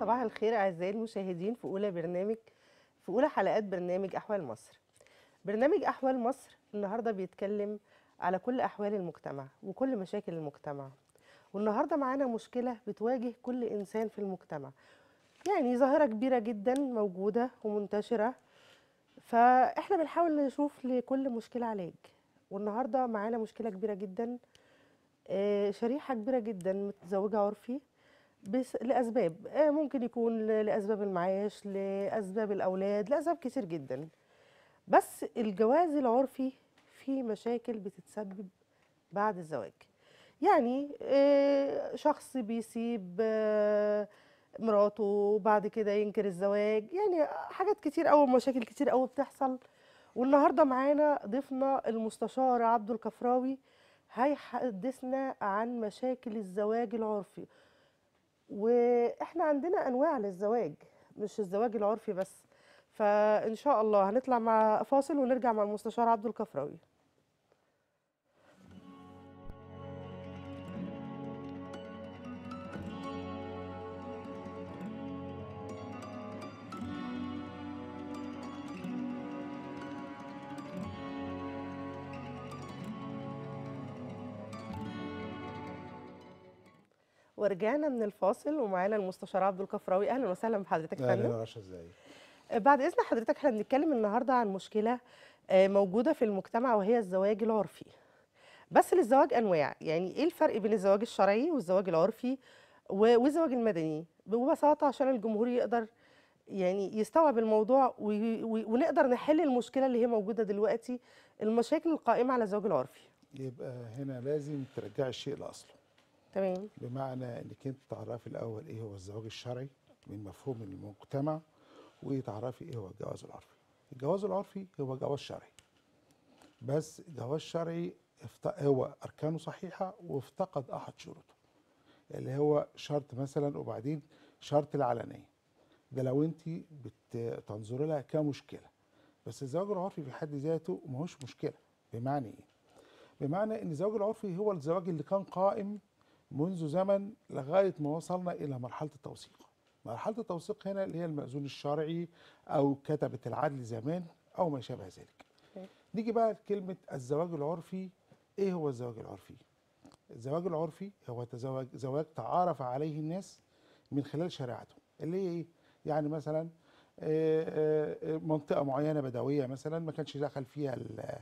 صباح الخير أعزائي المشاهدين في أولى برنامج في أولى حلقات برنامج أحوال مصر برنامج أحوال مصر النهاردة بيتكلم على كل أحوال المجتمع وكل مشاكل المجتمع والنهاردة معانا مشكلة بتواجه كل إنسان في المجتمع يعني ظاهرة كبيرة جدا موجودة ومنتشرة فإحنا بنحاول نشوف لكل مشكلة علاج والنهاردة معانا مشكلة كبيرة جدا آه، شريحة كبيرة جدا متزوجة عرفي بس لأسباب آه، ممكن يكون ل- لأسباب المعاش لأسباب الأولاد لأسباب كتير جدا بس الجواز العرفي فيه مشاكل بتتسبب بعد الزواج يعني آه، شخص بيسيب آه، مراته وبعد كده ينكر الزواج يعني حاجات كتير قوي مشاكل كتير قوي بتحصل والنهارده معانا ضيفنا المستشار عبده الكفراوي هيحدثنا عن مشاكل الزواج العرفي واحنا عندنا انواع للزواج مش الزواج العرفي بس فان شاء الله هنطلع مع فاصل ونرجع مع المستشار عبده الكفراوي ورجعنا من الفاصل ومعانا المستشار عبده الكفراوي اهلا وسهلا بحضرتك يا اهلا فندم يا رشا ازيك بعد اذن حضرتك احنا بنتكلم النهارده عن مشكله آه، موجوده في المجتمع وهي الزواج العرفي بس للزواج انواع يعني ايه الفرق بين الزواج الشرعي والزواج العرفي و- والزواج المدني ببساطه عشان الجمهور يقدر يعني يستوعب الموضوع وي- وي- ونقدر نحل المشكله اللي هي موجوده دلوقتي المشاكل القائمه على الزواج العرفي يبقى هنا لازم ترجعي الشيء لاصله تمام بمعنى انك انت تعرفي الاول ايه هو الزواج الشرعي من مفهوم المجتمع وتعرفي ايه هو الجواز العرفي الجواز العرفي هو جواز شرعي بس جواز شرعي افت- هو اركانه صحيحه وافتقد احد شروطه اللي هو شرط مثلا وبعدين شرط العلنيه ده لو انت بتنظري لها كمشكله بس الزواج العرفي في حد ذاته ماهوش مشكله بمعنى ايه بمعنى ان الزواج العرفي هو الزواج اللي كان قائم منذ زمن لغايه ما وصلنا الى مرحله التوثيق مرحله التوثيق هنا اللي هي المأذون الشرعي او كتبه العدل زمان او ما شابه ذلك أوكي. نيجي بقى لكلمه الزواج العرفي ايه هو الزواج العرفي الزواج العرفي هو تزواج زواج تعارف عليه الناس من خلال شريعتهم اللي هي ايه يعني مثلا آه، آه، آه، منطقه معينه بدويه مثلا ما كانش دخل فيها ال-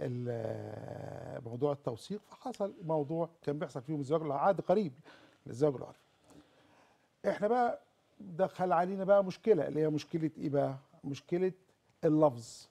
ال- موضوع التوثيق فحصل موضوع كان بيحصل فيهم الزواج العقد قريب للزواج العرفي احنا بقى دخل علينا بقى مشكله اللي هي مشكله ايه بقى مشكله اللفظ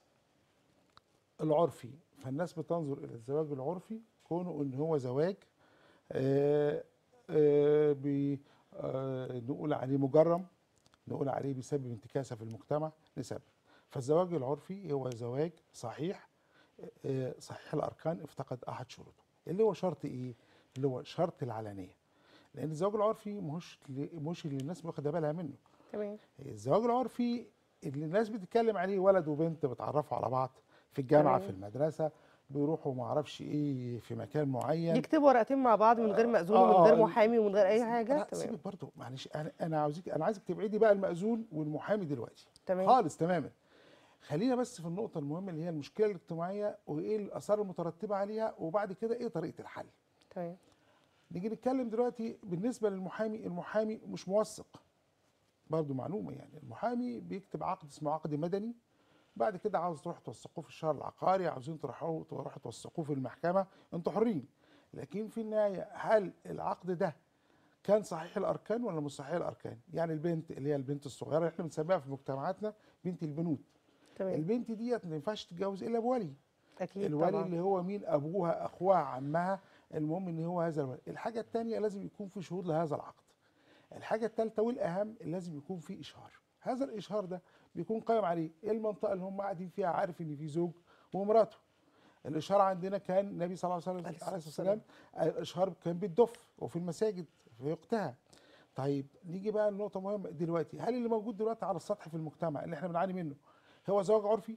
العرفي فالناس بتنظر الى الزواج العرفي كونه ان هو زواج آه، آه، بي- آه، نقول عليه مجرم نقول عليه بيسبب انتكاسه في المجتمع لسبب فالزواج العرفي هو زواج صحيح آه، صحيح الاركان افتقد احد شروطه اللي هو شرط ايه اللي هو شرط العلنيه لان الزواج العرفي مش مش اللي الناس واخده بالها منه تمام الزواج العرفي اللي الناس بتتكلم عليه ولد وبنت بيتعرفوا على بعض في الجامعه تمام. في المدرسه بيروحوا ما اعرفش ايه في مكان معين يكتبوا ورقتين مع بعض من غير مأذون آه، ومن غير آه، محامي ومن غير اي حاجه لا تمام سيبك برضه معلش انا انا عاوزك انا عايزك تبعدي بقى المأذون والمحامي دلوقتي تمام خالص تماما خلينا بس في النقطه المهمه اللي هي المشكله الاجتماعيه وايه الاثار المترتبه عليها وبعد كده ايه طريقه الحل تمام نيجي نتكلم دلوقتي بالنسبه للمحامي المحامي مش موثق برضه معلومه يعني المحامي بيكتب عقد اسمه عقد مدني بعد كده عاوز تروح توثقوه في الشهر العقاري عاوزين تروحوا تروحوا توثقوه في المحكمه انتوا حرين لكن في النهايه هل العقد ده كان صحيح الاركان ولا مش صحيح الاركان يعني البنت اللي هي البنت الصغيره اللي احنا بنسميها في مجتمعاتنا بنت البنوت تمام البنت ديت ما ينفعش تتجوز الا بولي اكيد الولي طبعا اللي هو مين ابوها اخوها عمها المهم ان هو هذا الولي الحاجه الثانيه لازم يكون في شهود لهذا العقد الحاجه الثالثه والاهم لازم يكون في اشهار هذا الاشهار ده بيكون قائم عليه المنطقه اللي هم قاعدين فيها عارف ان في زوج ومراته الاشهار عندنا كان النبي صلى الله عليه عليه وسلم عليه الصلاة الصلاه والسلام الاشهار كان بالدف وفي المساجد في وقتها طيب نيجي بقى لنقطه مهمه دلوقتي هل اللي موجود دلوقتي على السطح في المجتمع اللي احنا بنعاني منه هو زواج عرفي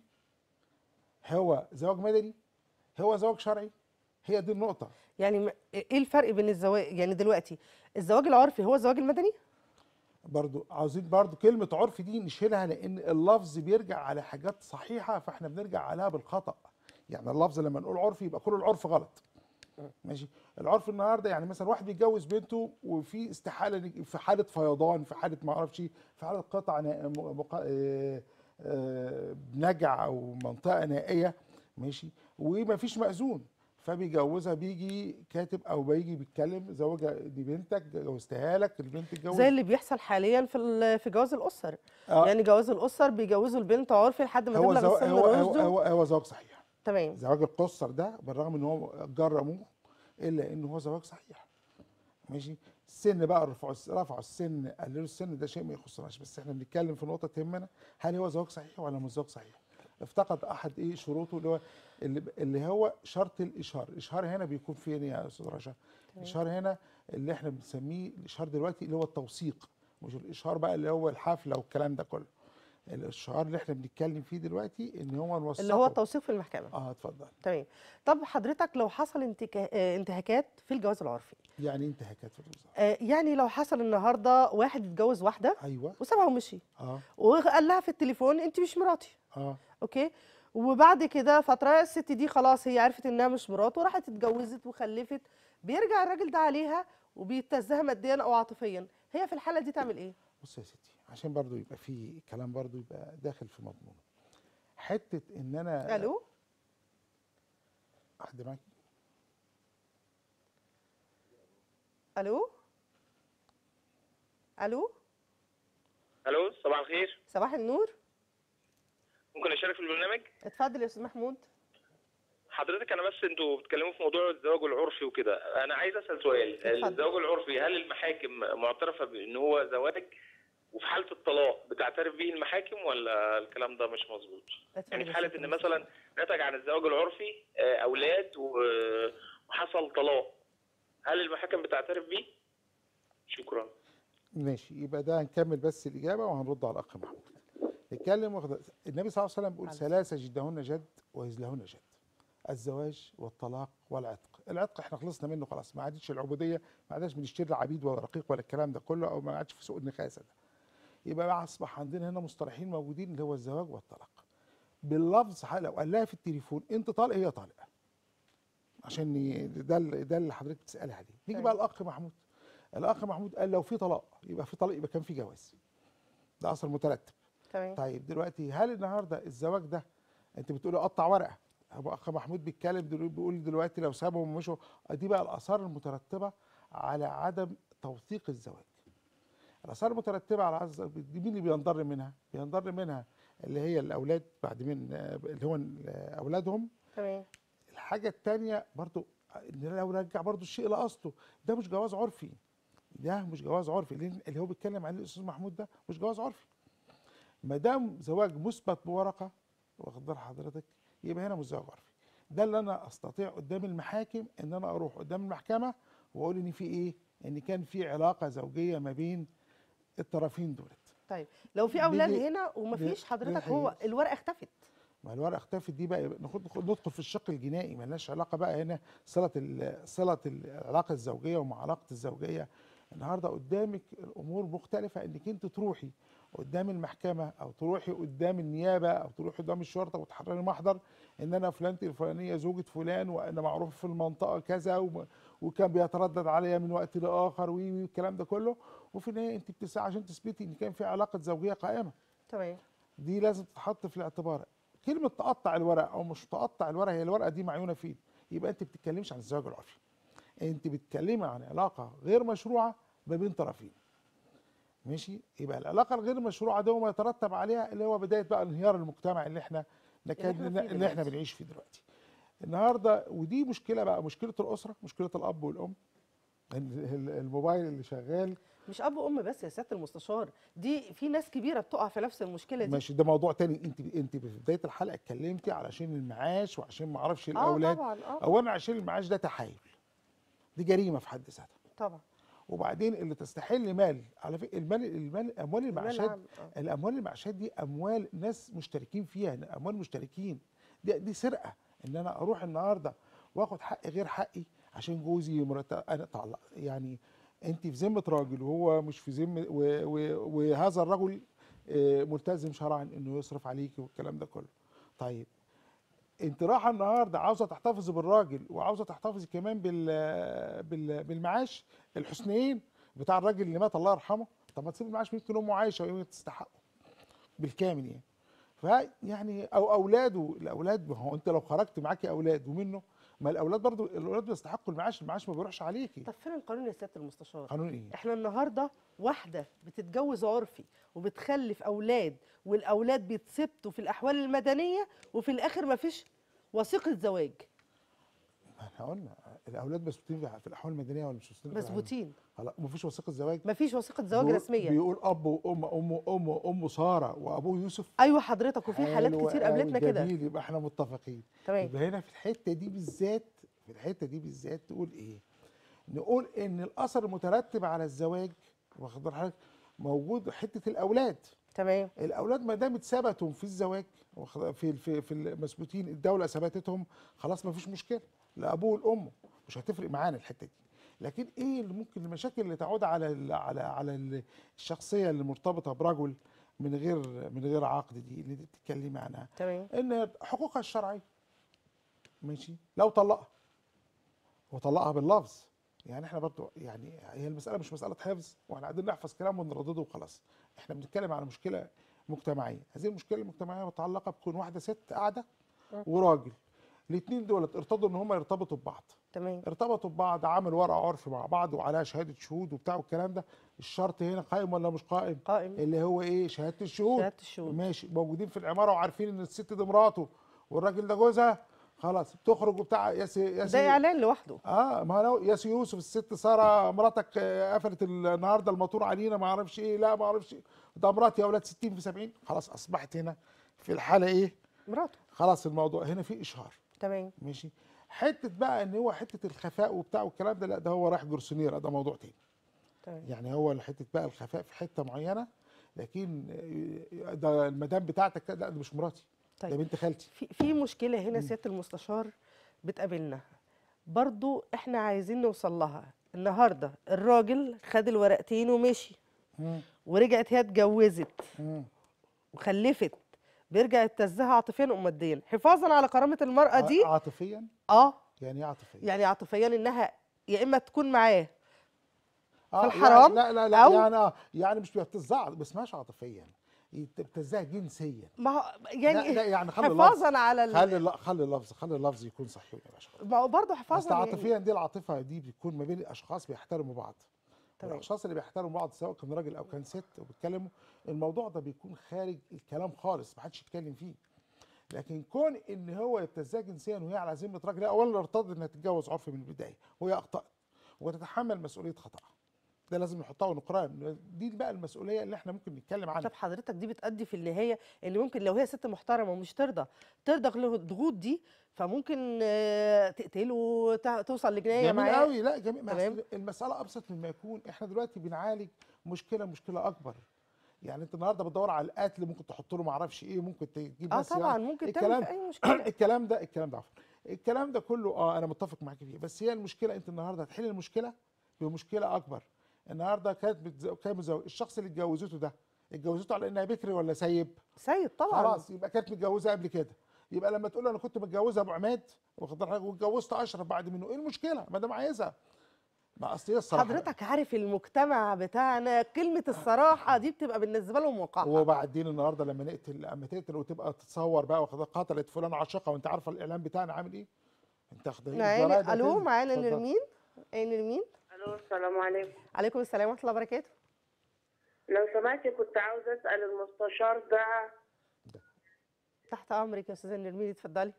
هو زواج مدني هو زواج شرعي هي دي النقطة يعني م- ايه الفرق بين الزواج يعني دلوقتي الزواج العرفي هو الزواج المدني برضو عاوزين برضو كلمة عرف دي نشيلها لأن اللفظ بيرجع على حاجات صحيحة فاحنا بنرجع عليها بالخطأ يعني اللفظ لما نقول عرف يبقى كل العرف غلط ماشي العرف النهارده يعني مثلا واحد بيتجوز بنته وفي استحاله إن- في حاله فيضان في حاله ما اعرفش إيه، في حاله قطع نا- م- مق- آه، آه، نجع او منطقه نائيه ماشي وما فيش مأذون فبيجوزها بيجي كاتب او بيجي بيتكلم زوجها دي بنتك جوزتها لك البنت اتجوزت زي اللي بيحصل حاليا في ال- في جواز الاسر آه. يعني جواز الاسر بيجوزوا البنت عرفي لحد ما هو تبلغ زو... السن هو هو, الرشد هو, هو زواج صحيح تمام زواج القصر ده بالرغم ان هو جرموه الا ان هو زواج صحيح ماشي السن بقى رفعوا الس- رفعوا السن قللوا السن ده شيء ما يخصناش بس احنا بنتكلم في نقطه تهمنا هل هو زواج صحيح ولا مش زواج صحيح افتقد احد ايه شروطه اللي هو اللي, اللي هو شرط الاشهار الاشهار هنا بيكون فين يا استاذ رشا الاشهار هنا اللي احنا بنسميه الاشهار دلوقتي اللي هو التوثيق مش الاشهار بقى اللي هو الحفله والكلام ده كله الاشهار اللي احنا بنتكلم فيه دلوقتي ان هو نوثقه اللي هو التوثيق في المحكمه اه اتفضل تمام طب حضرتك لو حصل انتكا... آه، انتهاكات في الجواز العرفي يعني انت انتهاكات في الوزاره آه، يعني لو حصل النهارده واحد اتجوز واحده ايوه وسابها ومشي اه وقال لها في التليفون انت مش مراتي اه اوكي وبعد كده فتره الست دي خلاص هي عرفت انها مش مراته وراحت اتجوزت وخلفت بيرجع الراجل ده عليها وبيبتزها ماديا او عاطفيا هي في الحاله دي تعمل ايه بص يا ستي عشان برضو يبقى في كلام برضو يبقى داخل في مضمونه حته ان انا الو حد معاك الو الو الو صباح الخير صباح النور ممكن اشارك في البرنامج اتفضل يا استاذ محمود حضرتك انا بس انتوا بتتكلموا في موضوع الزواج العرفي وكده انا عايز اسال سؤال اتفضل. الزواج العرفي هل المحاكم معترفه بان هو زواج وفي حاله الطلاق بتعترف به المحاكم ولا الكلام ده مش مظبوط اتفضل يعني يا في حاله أستاذ ان محمود. مثلا نتج عن الزواج العرفي آه، اولاد و- وحصل طلاق هل المحاكم بتعترف بيه شكرا ماشي يبقى ده هنكمل بس الاجابه وهنرد على الاخ محمود نتكلم واخد النبي صلى الله عليه وسلم بيقول عليه ثلاثه جدهن جد ويزلهن جد الزواج والطلاق والعتق العتق احنا خلصنا منه خلاص ما عادش العبوديه ما عادش بنشتري عبيد ولا رقيق ولا الكلام ده كله او ما عادش في سوق النخاسه ده يبقى بقى اصبح عندنا هنا مصطلحين موجودين اللي هو الزواج والطلاق باللفظ ح- لو قال لها في التليفون انت طالق هي طالقه عشان ي- ده ال- ده اللي حضرتك بتسالي عليه نيجي طيب. بقى الاخ محمود الاخ محمود قال لو في طلاق يبقى في طلاق يبقى كان في جواز ده اصل مترتب تمام طيب دلوقتي هل النهارده الزواج ده انت بتقولي قطع ورقه ابو اخ محمود بيتكلم دلوقتي بيقول دلوقتي لو سابهم ومشوا دي بقى الاثار المترتبه على عدم توثيق الزواج الاثار المترتبه على عز دي مين اللي بينضر منها بينضر منها اللي هي الاولاد بعد من اللي هو اولادهم تمام الحاجه الثانيه برضو ان لو رجع برضو الشيء لاصله ده مش جواز عرفي ده مش جواز عرفي لان اللي هو بيتكلم عليه الاستاذ محمود ده مش جواز عرفي ما دام زواج مثبت بورقه واخد بال حضرتك يبقى هنا مش زواج عرفي ده اللي انا استطيع قدام المحاكم ان انا اروح قدام المحكمه واقول ان في ايه ان كان في علاقه زوجيه ما بين الطرفين دولت طيب لو في اولاد نيجي- هنا ومفيش ن- حضرتك هو نيجي- الورقه اختفت ما الورقه اختفت دي بقى ناخد ندخل في الشق الجنائي ملناش علاقه بقى هنا صله ال- صله العلاقه الزوجيه ومع علاقه الزوجيه النهارده قدامك الامور مختلفه انك انت تروحي قدام المحكمه او تروحي قدام النيابه او تروحي قدام الشرطه وتحرري محضر ان انا فلانتي الفلانيه زوجة فلان وانا معروف في المنطقه كذا وم- وكان بيتردد عليا من وقت لاخر وي وي الكلام ده كله وفي النهايه انت بتسعى عشان تثبتي ان كان في علاقه زوجيه قائمه تمام دي لازم تتحط في الاعتبار كلمه تقطع الورق او مش تقطع الورق هي الورقه دي معيونه فين يبقى انت بتتكلمش عن الزواج العرفي انت بتتكلمي عن علاقه غير مشروعه ما بين طرفين ماشي يبقى العلاقه الغير مشروعه ده وما يترتب عليها اللي هو بدايه بقى انهيار المجتمع اللي احنا نكاد إحنا فيه اللي احنا دلوقتي. بنعيش فيه دلوقتي النهارده ودي مشكله بقى مشكله الاسره مشكله الاب والام ال- ال- الموبايل اللي شغال مش اب وام بس يا سياده المستشار دي في ناس كبيره بتقع في نفس المشكله دي ماشي ده موضوع تاني انت انت في بدايه الحلقه اتكلمتي علشان المعاش وعشان ما اعرفش اه الاولاد طبعا اه اولا عشان المعاش ده تحايل دي جريمه في حد ذاتها طبعا وبعدين اللي تستحل مال على فكره المال المال اموال المال المعاشات العام، آه. الاموال المعاشات دي اموال ناس مشتركين فيها اموال مشتركين دي دي سرقه ان انا اروح النهارده واخد حق غير حقي عشان جوزي مرتب انا طلع يعني انت في ذمه راجل وهو مش في ذمه و- و- وهذا الرجل آه، ملتزم شرعا انه يصرف عليكي والكلام ده كله طيب انت رايحه النهارده عاوزه تحتفظي بالراجل وعاوزه تحتفظي كمان بال بال بالمعاش الحسنيين بتاع الراجل اللي مات الله يرحمه طب ما تسيب المعاش يمكن امه عايشه ويمكن تستحقه بالكامل يعني فيعني او اولاده الاولاد ما هو انت لو خرجت معاكي اولاد ومنه ما الاولاد برضو الاولاد بيستحقوا المعاش المعاش ما بيروحش عليكي طب فين القانون يا سياده المستشار قانون ايه احنا النهارده واحده بتتجوز عرفي وبتخلف اولاد والاولاد بيتثبتوا في الاحوال المدنيه وفي الاخر مفيش وثيقه زواج ما احنا قلنا الاولاد مسبوتين في الاحوال المدنيه ولا مش مسبوتين في الأحوال مثبوتين خلاص مفيش وثيقه زواج مفيش وثيقه زواج بيقول- رسميه بيقول اب وام ام ام ام ساره وابوه يوسف ايوه حضرتك وفي حالات حلو كتير أوي، قابلتنا كده جميل يبقى احنا متفقين تمام يبقى هنا في الحته دي بالذات في الحته دي بالذات تقول ايه نقول ان الاثر المترتب على الزواج واخد بال حضرتك موجود حته الاولاد تمام الاولاد ما دام ثبتوا في الزواج واخد- في في في المثبوتين الدوله ثبتتهم خلاص ما فيش مشكله لابوه والام مش هتفرق معانا الحته دي لكن ايه اللي ممكن المشاكل اللي تعود على ال على على ال- الشخصيه اللي مرتبطه برجل من غير من غير عقد دي اللي انت بتتكلمي عنها تمام ان حقوقها الشرعيه ماشي لو طلقها وطلقها باللفظ يعني احنا برضو يعني هي المساله مش مساله حفظ واحنا قاعدين نحفظ كلام ونردده وخلاص احنا بنتكلم على مشكله مجتمعيه هذه المشكله المجتمعيه متعلقه بتكون واحده ست قاعده م. وراجل الاثنين دولت ارتضوا ان هم يرتبطوا ببعض تمام ارتبطوا ببعض عمل ورقه عرفي مع بعض وعليها شهاده شهود وبتاع والكلام ده الشرط هنا قائم ولا مش قائم قائم اللي هو ايه شهاده الشهود شهاده الشهود ماشي موجودين في العماره وعارفين ان الست دي مراته والراجل ده جوزها خلاص بتخرج وبتاع يا سي يا ده سي اعلان لوحده اه ما لو يا سي يوسف الست ساره مراتك آه، قفلت النهارده الموتور علينا ما اعرفش ايه لا ما اعرفش إيه. ده مراتي يا اولاد 60 في 70 خلاص اصبحت هنا في الحاله ايه مراته خلاص الموضوع هنا في اشهار تمام ماشي حته بقى ان هو حته الخفاء وبتاع والكلام ده لا ده هو رايح جرسونيرا ده موضوع تاني تمام يعني هو حته بقى الخفاء في حته معينه لكن آه، ده المدام بتاعتك لا ده مش مراتي ده طيب بنت خالتي في في مشكله هنا سياده المستشار بتقابلنا برضو احنا عايزين نوصل لها النهارده الراجل خد الورقتين ومشي مم. ورجعت هي اتجوزت مم. وخلفت بيرجع يبتزها عاطفيا وماديا حفاظا على كرامه المراه دي عاطفيا اه يعني ايه عاطفيا يعني عاطفيا انها يا اما تكون معاه آه الحرام لا لا لا أو- يعني آه يعني مش بتزعق ما اسمهاش عاطفيا بتزعق جنسيا ما هو لا يعني لا يعني خلي اللفظ حفاظا على ال... خلي الل- خلي اللفظ خلي اللفظ يكون صحيح يا باشا ما هو برضه اصل حفاظا يعني عاطفيا دي العاطفه دي بتكون ما بين اشخاص بيحترموا بعض تمام. الاشخاص اللي بيحترموا بعض سواء كان راجل او كان ست وبيتكلموا الموضوع ده بيكون خارج الكلام خالص ما حدش يتكلم فيه لكن كون ان هو يبتزها جنسيا وهي على ذمه راجل لا، اولا ارتضت انها تتجوز عرفي من البدايه وهي اخطات وتتحمل مسؤوليه خطأها ده لازم نحطها ونقرأها دي بقى المسؤوليه اللي احنا ممكن نتكلم عنها طب حضرتك دي بتأدي في النهايه ان ممكن لو هي ست محترمه ومش ترضى ترضى الضغوط دي فممكن آه، تقتله تع- توصل لجنايه جميل معاه قوي لا جميل ما تمام. أصل المساله ابسط مما يكون احنا دلوقتي بنعالج مشكله مشكله اكبر يعني انت النهارده بتدور على القتل ممكن تحط له ما اعرفش ايه ممكن تجيب اه ناس طبعا يعني ممكن الكلام تعمل في اي مشكله الكلام ده الكلام ده عفوا الكلام ده كله اه انا متفق معاك فيه بس هي المشكله انت النهارده هتحل المشكله بمشكله اكبر النهارده كانت بتز... كان متزوج الشخص اللي اتجوزته ده اتجوزته على انها بكري ولا سيب سيد طبعا خلاص يبقى كانت متجوزه قبل كده يبقى لما تقول له انا كنت متجوزه ابو عماد واخد بالك واتجوزت اشرف بعد منه ايه المشكله ما دام عايزها ما اصل هي الصراحه حضرتك عارف المجتمع بتاعنا كلمه الصراحه دي بتبقى بالنسبه لهم وقاحه وبعدين النهارده لما نقتل لما تقتل وتبقى تتصور بقى واخد بالك قتلت فلان عاشقه وانت عارفه الاعلام بتاعنا عامل ايه انت واخد معانا الجرايد الو هتنزل. معانا اتفضل. نرمين ايه نرمين الو السلام عليكم عليكم السلام ورحمه الله وبركاته لو سمحتي كنت عاوزه اسال المستشار ده تحت امرك يا استاذه نرمين اتفضلي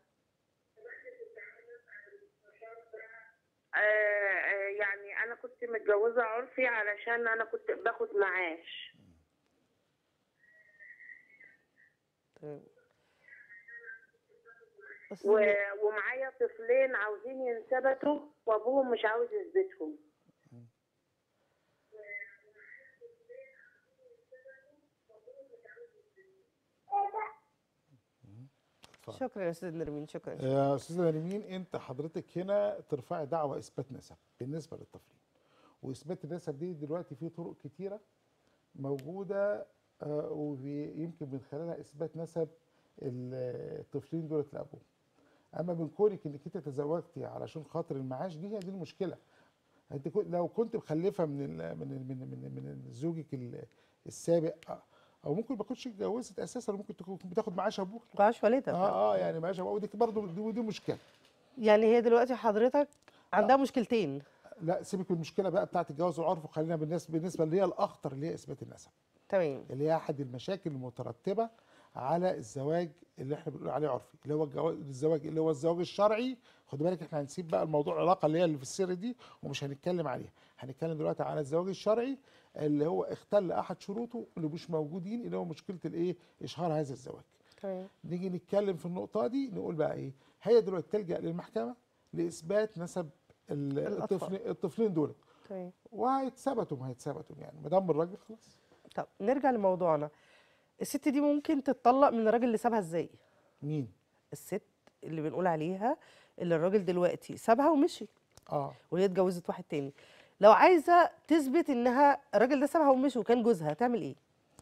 آه آه يعني انا كنت متجوزه عرفي علشان انا كنت باخد معاش تمام و... أستاذة ومعايا طفلين عاوزين ينثبتوا وابوهم مش عاوز يثبتهم اتفضل. شكرا يا استاذه نرمين شكرا يا استاذه نرمين انت حضرتك هنا ترفعي دعوى اثبات نسب بالنسبه للطفلين واثبات النسب دي دلوقتي في طرق كتيره موجوده آه، ويمكن من خلالها اثبات نسب الطفلين دولت لابوهم اما من كونك انك انت تزوجتي علشان خاطر المعاش دي هي دي المشكله انت كو- لو كنت مخلفه من ال من ال من من, من زوجك ال- السابق آه، او ممكن ما كنتش اتجوزت اساسا ممكن تكون بتاخد معاش ابوك معاش والدها اه اه يعني معاش ابوك ودي برضه دي, ودي مشكله يعني هي دلوقتي حضرتك عندها مشكلتين لا سيبك من المشكله بقى بتاعت الجواز والعرف وخلينا بالنسبه بالنسبه اللي هي الاخطر اللي هي اثبات النسب تمام اللي هي احد المشاكل المترتبه على الزواج اللي احنا بنقول عليه عرفي اللي هو الجواز الزواج اللي هو الزواج الشرعي خد بالك احنا هنسيب بقى الموضوع العلاقه اللي هي اللي في السر دي ومش هنتكلم عليها هنتكلم دلوقتي على الزواج الشرعي اللي هو اختل احد شروطه اللي مش موجودين اللي هو مشكله الايه اشهار هذا الزواج تمام نيجي نتكلم في النقطه دي نقول بقى ايه هي دلوقتي تلجا للمحكمه لاثبات نسب ال- الأطفال. الطفل الطفلين دول تمام وهيتثبتوا ما هيتثبتوا يعني ما دام الراجل خلاص طب نرجع لموضوعنا الست دي ممكن تتطلق من الراجل اللي سابها ازاي مين الست اللي بنقول عليها اللي الراجل دلوقتي سابها ومشي اه وهي اتجوزت واحد تاني لو عايزه تثبت انها الراجل ده سابها ومشي وكان جوزها تعمل ايه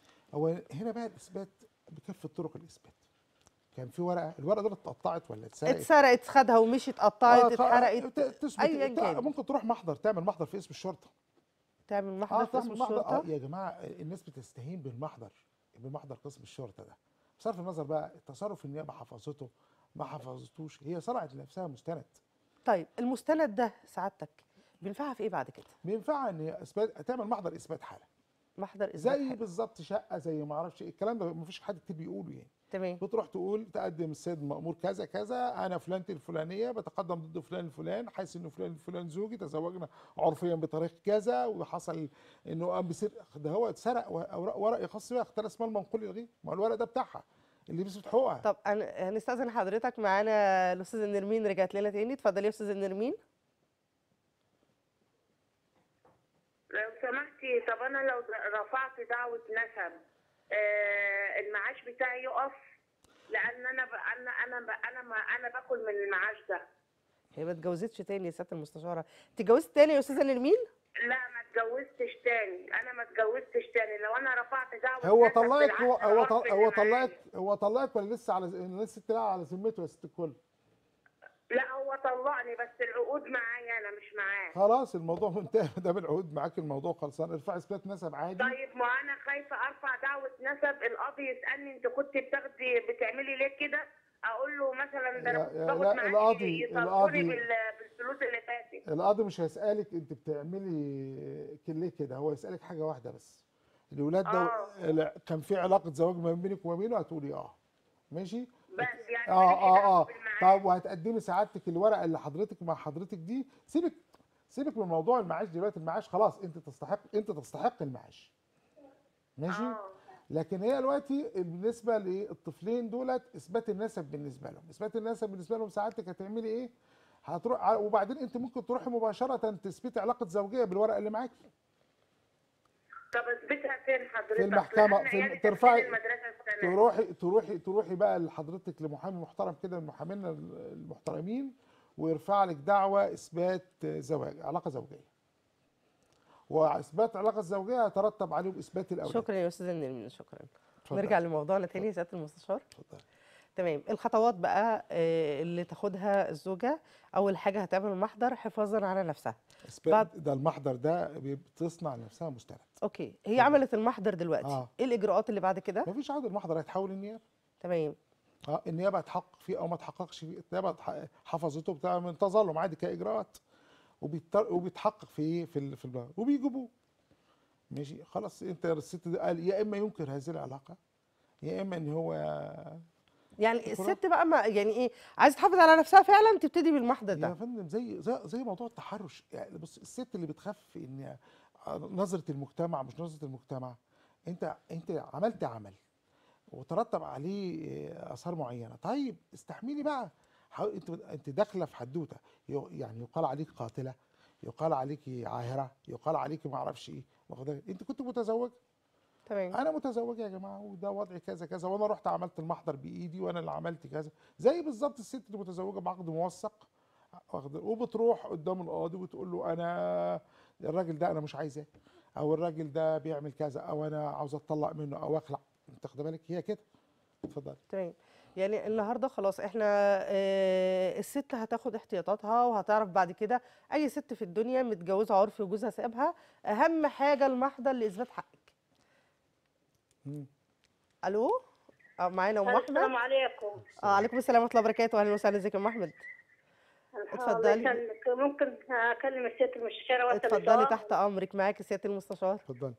هو هنا بقى الاثبات بكافه طرق الاثبات كان في ورقه الورقه دي اتقطعت ولا اتسرقت اتسرقت خدها ومشي اتقطعت آه، خ- اتحرقت ت- تثبت أياً ت- كان. ممكن تروح محضر تعمل محضر في اسم الشرطه تعمل محضر في تعمل اسم محضر اه الشرطه يا جماعه الناس بتستهين بالمحضر بمحضر قسم الشرطه ده بصرف النظر بقى تصرف النيابه حفظته ما حفظتوش هي صنعت لنفسها مستند طيب المستند ده سعادتك بينفعها في ايه بعد كده بينفعها ان هي اثبات تعمل محضر اثبات حاله محضر اثبات زي حالة. بالظبط شقه زي ما اعرفش ايه الكلام ده ما فيش حد كتير بيقوله يعني تمام بتروح تقول تقدم السيد المأمور كذا كذا أنا فلانة الفلانية بتقدم ضد فلان الفلان حيث إنه فلان الفلان زوجي تزوجنا عرفيا بطريق كذا وحصل إنه قام بسرقة ده هو اتسرق أوراق ورق يخص بيها اختار اسمها المنقول الغير ما هو الورق ده بتاعها اللي بيثبت حقوقها طب أنا هنستأذن حضرتك معانا الأستاذة نرمين رجعت لنا تاني اتفضلي يا أستاذة نرمين لو سمحتي طب انا لو رفعت دعوة نسب آه المعاش بتاعي يقف لان انا ب... انا انا ب... انا ما انا باكل من المعاش ده هي ما اتجوزتش تاني يا سيادة المستشارة انت اتجوزت تاني يا أستاذة نرمين لا ما اتجوزتش تاني انا ما اتجوزتش تاني لو انا رفعت دعوة هو نسب طلقك هو بالعكس هو العرف طل- اللي هو طلقك معايا. هو طلقك ولا لسه على لسه تلاقي على ذمته يا ست الكل لا هو طلقني بس العقود معايا انا مش معاه خلاص الموضوع منتهي ده بالعقود معاك الموضوع خلصان ارفع اثبات نسب عادي طيب ما انا خايفه ارفع دعوه نسب القاضي يسالني انت كنت بتاخدي بتعملي ليه كده اقول له مثلا ده انا يا- كنت يا- باخد لا، معاكي القاضي- يطالبوني القاضي- بال- بالفلوس اللي فاتت القاضي مش هيسألك انت بتعملي ك- ليه كده هو يسألك حاجة واحدة بس الولاد ده آه. لا، كان في علاقة زواج ما بينك وما بينه هتقولي اه ماشي بس يعني اه ماليش اه دعوة اه بالمعاش. طب وهتقدمي سعادتك الورقة اللي حضرتك مع حضرتك دي سيبك سيبك من موضوع المعاش دلوقتي المعاش خلاص انت تستحق انت تستحق المعاش ماشي اه لكن هي دلوقتي بالنسبه للطفلين دولت اثبات النسب بالنسبه لهم اثبات النسب بالنسبه لهم سعادتك هتعملي ايه هتروح ع- وبعدين انت ممكن تروحي مباشره تثبتي علاقه زوجيه بالورقه اللي معاكي طب اثبتها فين حضرتك؟ في المحكمة، لأن في عيالي الم- ترفعي- داخلين المدرسه السنه تروحي تروحي تروحي بقى لحضرتك لمحامي محترم كده من محامينا المحترمين ويرفع لك دعوى اثبات زواج علاقه زوجيه واثبات علاقه زوجيه هيترتب عليهم اثبات الاولاد شكرا يا أستاذة نرمين شكرا اتفضل. نرجع لموضوعنا تاني يا سيادة المستشار اتفضل. تمام الخطوات بقى آه، اللي تاخدها الزوجة أول حاجة هتعمل محضر حفاظا على نفسها اثبات بعد- ده المحضر ده بتصنع لنفسها مستند أوكي هي عملت المحضر دلوقتي آه. إيه الإجراءات اللي بعد كده مفيش عقد المحضر هيتحول للنيابه تمام اه النيابه هتحقق فيه او ما تحققش فيه النيابه هتح- حفظته بتاع من تظلم عادي كاجراءات وبيتر... وبيتحقق في ايه في ال... في البلد وبيجيبوه ماشي خلاص انت الست ده قال يا اما ينكر هذه العلاقه يا اما ان هو يعني شكراً. الست بقى ما يعني إيه عايزة تحافظ على نفسها فعلا تبتدي بالمحضر يا ده فندم زي زي, زي موضوع التحرش يعني بص الست اللي بتخاف ان نظره المجتمع مش نظره المجتمع انت انت عملت عمل وترتب عليه اثار معينه طيب استحملي بقى حاول- انت انت داخله في حدوته يو- يعني يقال عليك قاتله يقال عليك عاهره يقال عليك ما اعرفش ايه واخد بالك؟ انت كنت متزوجه تمام انا متزوجه يا جماعه وده وضعي كذا كذا وانا رحت عملت المحضر بايدي وانا اللي عملت كذا زي بالظبط الست اللي متزوجه بعقد موثق واخد وبتروح قدام القاضي وتقول له انا الراجل ده انا مش عايزاه او الراجل ده بيعمل كذا او انا عاوز اتطلق منه او اخلع انت واخد بالك هي كده اتفضل تمام يعني النهارده خلاص احنا آه، الست هتاخد احتياطاتها وهتعرف بعد كده اي ست في الدنيا متجوزه عرفي وجوزها سابها اهم حاجه المحضر لاثبات حقك مم. الو اه معانا ام احمد السلام عليكم اه عليكم السلام ورحمه الله وبركاته اهلا وسهلا ازيك يا ام احمد اتفضلي. الله يسلمك. ممكن اكلم الست المستشاره واسال اتفضلي سؤال؟ تحت امرك معاكي سياده المستشار اتفضل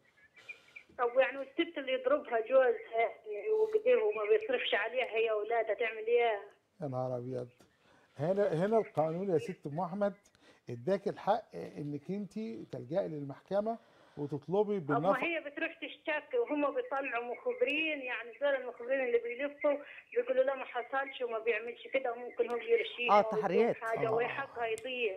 طب يعني الست اللي يضربها جوزها وقدره وما بيصرفش عليها هي واولادها تعمل ايه؟ يا نهار ابيض هنا هنا القانون يا ست ام احمد اداك الحق انك انت تلجئي للمحكمه وتطلبي اما بالنفقه هي بتروح تشتكي وهم بيطلعوا مخبرين يعني دول المخبرين اللي بيلفوا بيقولوا لا ما حصلش وما بيعملش كده وممكن هو يرشيها آه، تحريات. حاجه آه. وحقها يضيع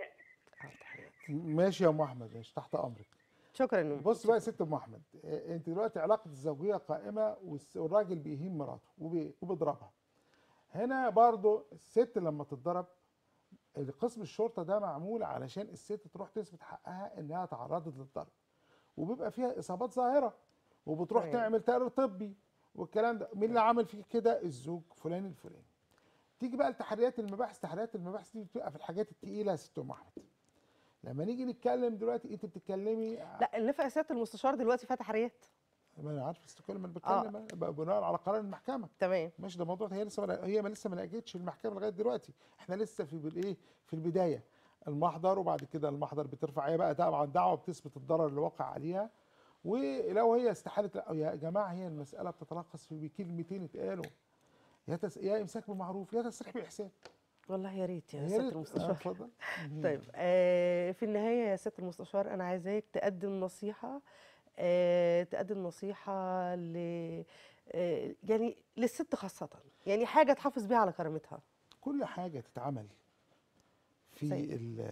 ماشي يا ام احمد ماشي تحت امرك شكرا يا أم. بص بقى يا ست ام احمد إيه، انت دلوقتي علاقه الزوجيه قائمه والس- والراجل بيهين مراته وبي- وبيضربها هنا برضو الست لما تتضرب قسم الشرطه ده معمول علشان الست تروح تثبت حقها انها تعرضت للضرب وبيبقى فيها اصابات ظاهره وبتروح تمام. تعمل تقرير طبي والكلام ده مين اللي عمل فيك كده الزوج فلان الفلاني تيجي بقى لتحريات المباحث تحريات المباحث دي بتبقى في الحاجات التقيله يا ست ام احمد لما نيجي نتكلم دلوقتي انت بتتكلمي لا النفقه سياده المستشار دلوقتي فيها تحريات ما انا عارف بس كل ما انا آه. بتكلم أنا ب- بناء على قرار المحكمه تمام ماشي ده موضوع هي لسه ما هي ما لسه ما لقيتش المحكمه لغايه دلوقتي احنا لسه في الايه في البدايه المحضر وبعد كده المحضر بترفع هي بقى طبعا دعوه بتثبت الضرر اللي وقع عليها ولو هي استحالت لا، يا جماعه هي المساله بتتلخص في كلمتين اتقالوا يا تس... يا امساك بمعروف يا تسريح باحسان والله يا ريت يا يا سياده ريت. آه، المستشار اتفضل طيب آه في النهاية يا سيادة المستشار أنا عايزاك تقدم نصيحة آه تقدم نصيحة ل آه يعني للست خاصة يعني حاجة تحافظ بيها على كرامتها كل حاجه تتعمل في سيد.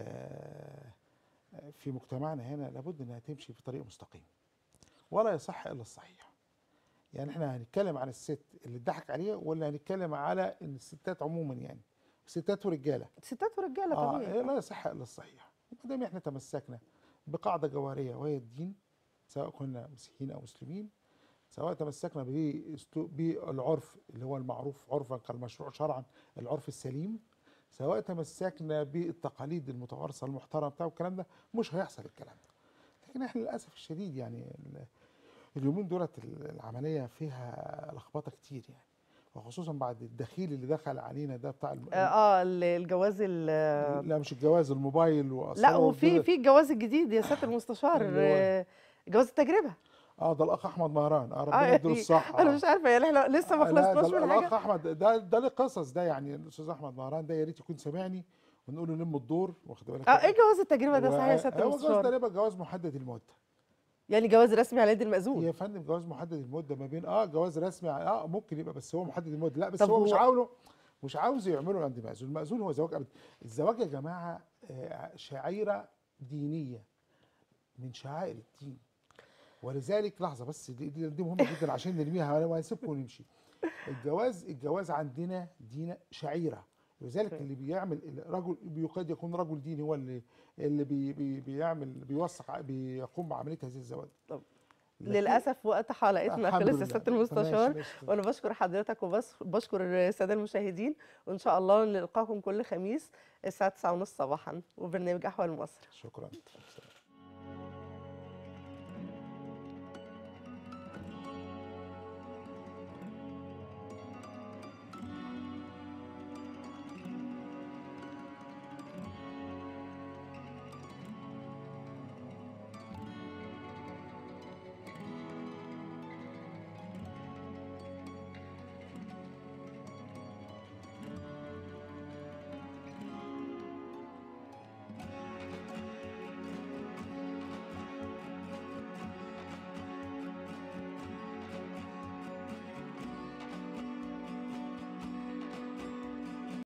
ال- في مجتمعنا هنا لابد انها تمشي في طريق مستقيم ولا يصح الا الصحيح يعني احنا هنتكلم عن الست اللي اتضحك عليها ولا هنتكلم على ان الستات عموما يعني ستات ورجاله ستات ورجالة اه طبيعي لا يصح الا الصحيح ما دام احنا تمسكنا بقاعده جوهريه وهي الدين سواء كنا مسيحيين او مسلمين سواء تمسكنا بأسلوب- بالعرف اللي هو المعروف عرفا كالمشروع شرعا العرف السليم سواء تمسكنا بالتقاليد المتوارثه المحترمه بتاع الكلام ده مش هيحصل الكلام ده لكن احنا للاسف الشديد يعني ال- اليومين دولت ال- العمليه فيها لخبطه كتير يعني وخصوصا بعد الدخيل اللي دخل علينا ده بتاع الم... اه, آه ال- الجواز ال- لا مش الجواز الموبايل لا واصلا وفي في الجواز الجديد يا سيادة المستشار اللي هو آه جواز التجربة اه ده الاخ احمد مهران اه اه ربنا يديله يعني الصحه انا مش عارفة يعني احنا لسه ما آه، لا، ده خلصناش من الاخ حاجة احمد ده ده ليه قصص ده يعني الاستاذ احمد مهران ده يا ريت يكون سامعني ونقول له لم الدور واخد بالك اه ايه جواز التجربة ده صحيح يا سيادة هو جواز المستشار تقريبا جواز محدد المده يعني جواز رسمي على يد المأذون يا فندم جواز محدد المده ما بين اه جواز رسمي اه ممكن يبقى بس هو محدد المده لا بس طب هو مش هو- عاوزه مش عاوز يعمله عند المأذون المأذون هو زواج أبد الزواج يا جماعه آه، شعيره دينيه من شعائر الدين ولذلك لحظه بس دي, دي, دي مهمه جدا عشان نرميها وهنسيبكم ونمشي الجواز الجواز عندنا دين شعيره لذلك اللي بيعمل الرجل بيقد يكون رجل ديني هو اللي اللي بي بي بيعمل بيوثق بيقوم بعمليه هذه الزواج طب لكن- للاسف وقت حلقتنا الحمد خلص يا لله. سياده ماشي، المستشار ماشي. وانا بشكر حضرتك وبشكر الساده المشاهدين وان شاء الله نلقاكم كل خميس الساعه 9:30 صباحا وبرنامج احوال مصر شكرا